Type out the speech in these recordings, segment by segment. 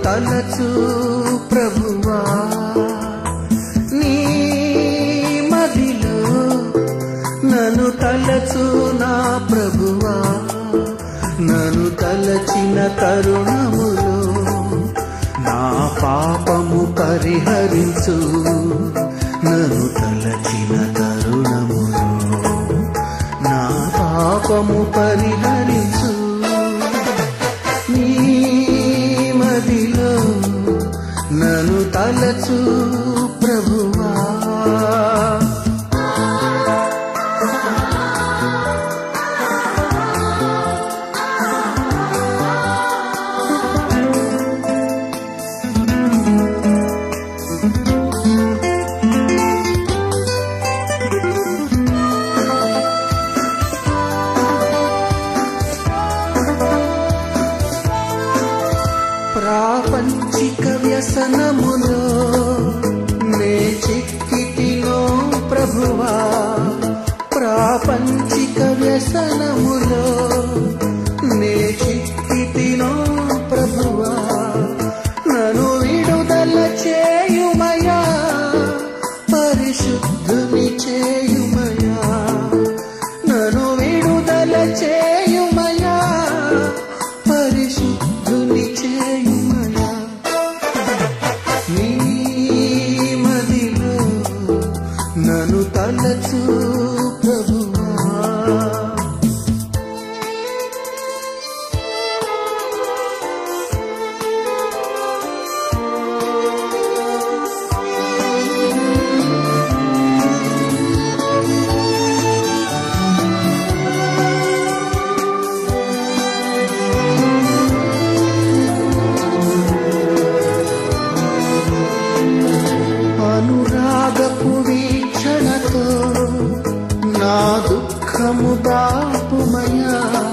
తలచు ప్రభువా నీ మదిలో నన్ను తలచు నా ప్రభువా నన్ను తలచిన తరుణములో నా పాపము పరిహరించు నన్ను తలచిన తరుణములో నా పాపము పరిహరించు నీ మదిలో నన్ను తలచు ప్రభువా ప్రాపంచిక వ్యసనములో నే చిక్కితినో ప్రభువా ప్రాపంచిక వ్యసనములో నే చిక్కితినో ప్రభువా నన్ను విడుదల చేయుమయా పరిశుద్ధుని చేయుమయా నన్ను విడుదల చేయుమయా పరిశుద్ధుని చేయుమయా నీ మదిలో నన్ను తలచు ప్రభువా అనురాగపు వీక్షణతో నా దుఃఖము బాపుమయా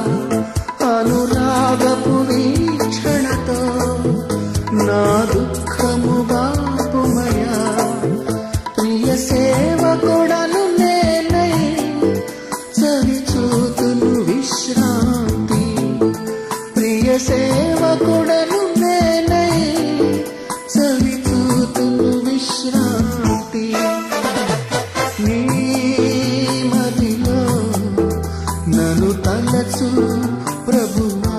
అనురాగపు వీక్షణతో నా దుఃఖము బాపుమయా ప్రియ సేవకుడను నేనై చవి చూతును విశ్రాంతి ప్రియ సేవకుడను నేనై చవి చూతును విశ్రాంతి నీ మదిలో నన్ను తలచు ప్రభువా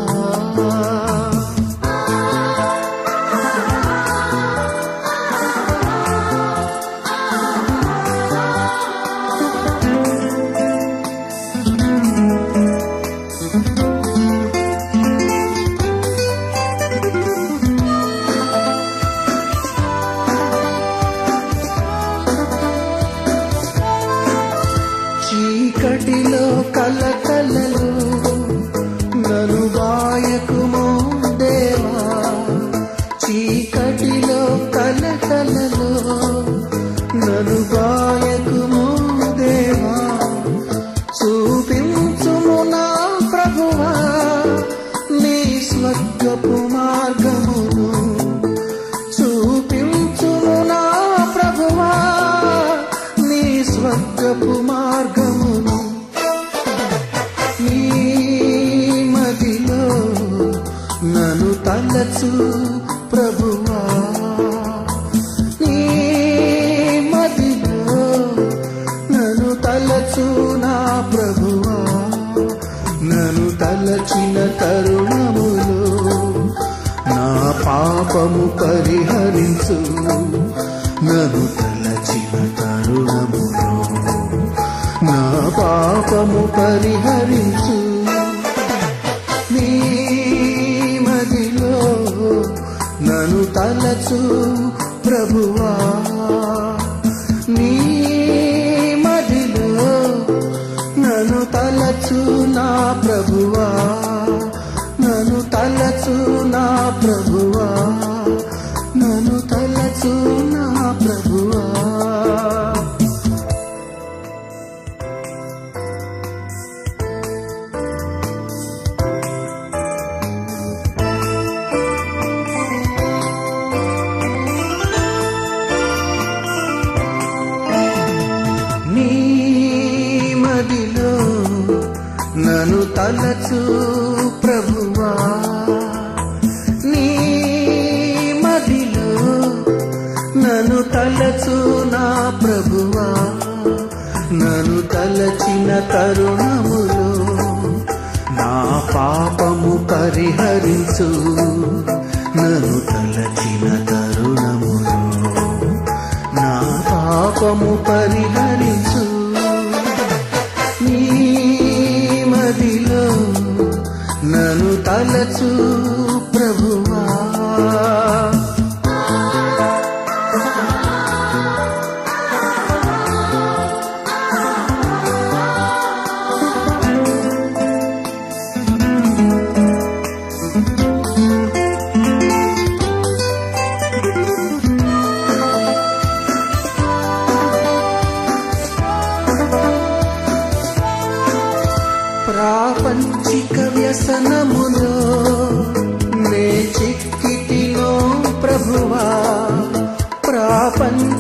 చీకటిలో కలకలలో నను బాయకుమో దేవా చీకటిలో కలకలలో నను బాయకుమో దేవా చూపించుము నా ప్రభువా నీ స్వర్గపు మార్గమును చూపించుము నా ప్రభువా నీ స్వర్గపు మార్గమును నీ మదిలో నన్ను తలచు ప్రభువా నీ మదిలో నన్ను తలచు నా ప్రభువా నన్ను తలచిన తరుణములో నా పాపము పరిహరించు నన్ను తలచిన తరుణములో నా పాపము పరిహరించు నీ మదిలో నన్ను తలచు ప్రభువా నీ మదిలో నన్ను తలచు నా ప్రభువా నన్ను తలచు నా ప్రభువా నన్ను తలచు నా ప్రభువా నీ మదిలో నన్ను తలచు ప్రభువా నీ తలచు నా ప్రభువా నన్ను తలచిన తరుణములో నా పాపము పరిహరించు నన్ను తలచిన తరుణములో నా పాపము పరిహరించు నీ మదిలో నన్ను తలచు ప్రభువా ప్రాపంచిక వ్యసనములో నే చిక్కితినో ప్రభువా ప్రాపంచిక